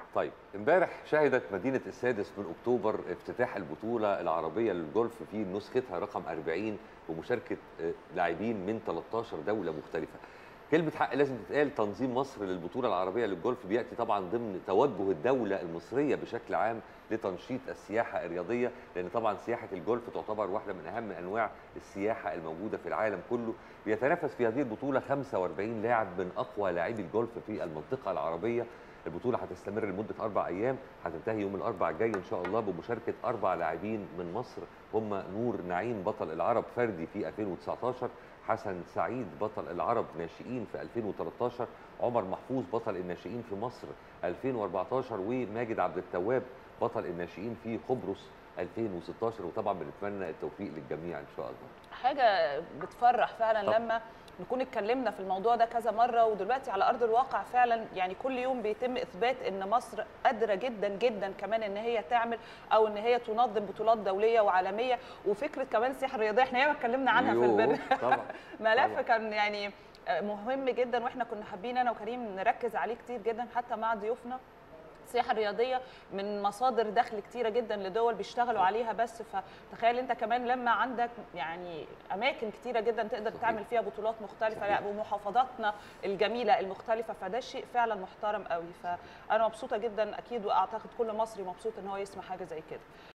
طيب امبارح شهدت مدينة السادس من أكتوبر افتتاح البطولة العربية للجولف في نسختها رقم 40 بمشاركة آه، لاعبين من 13 دولة مختلفة. كلمة حق لازم تتقال تنظيم مصر للبطولة العربية للجولف بيأتي طبعا ضمن توجه الدولة المصرية بشكل عام لتنشيط السياحة الرياضية لأن طبعا سياحة الجولف تعتبر واحدة من أهم أنواع السياحة الموجودة في العالم كله بيتنافس في هذه البطولة 45 لاعب من أقوى لاعبي الجولف في المنطقة العربية البطولة هتستمر لمدة أربع أيام هتنتهي يوم الأربع الجاي إن شاء الله بمشاركة أربع لاعبين من مصر هم نور نعيم بطل العرب فردي في 2019 حسن سعيد بطل العرب ناشئين في 2013 عمر محفوظ بطل الناشئين في مصر 2014 وماجد عبد التواب بطل الناشئين في قبرص 2016 وطبعا بنتمنى التوفيق للجميع ان شاء الله حاجه بتفرح فعلا طبعا. لما نكون اتكلمنا في الموضوع ده كذا مره ودلوقتي على ارض الواقع فعلا يعني كل يوم بيتم اثبات ان مصر قادره جدا جدا كمان ان هي تعمل او ان هي تنظم بطولات دوليه وعالميه وفكره كمان السياحه الرياضيه احنا ياما اتكلمنا عنها في يوه، البرنامج طبعا ملف طبعا. كان يعني مهم جدا واحنا كنا حابين انا وكريم نركز عليه كتير جدا حتى مع ضيوفنا السياحه الرياضيه من مصادر دخل كتيره جدا لدول بيشتغلوا عليها بس فتخيل انت كمان لما عندك يعني اماكن كتيره جدا تقدر صحيح. تعمل فيها بطولات مختلفه صحيح. لا ومحافظاتنا الجميله المختلفه فده شيء فعلا محترم قوي فانا مبسوطه جدا اكيد واعتقد كل مصري مبسوط ان هو يسمع حاجه زي كده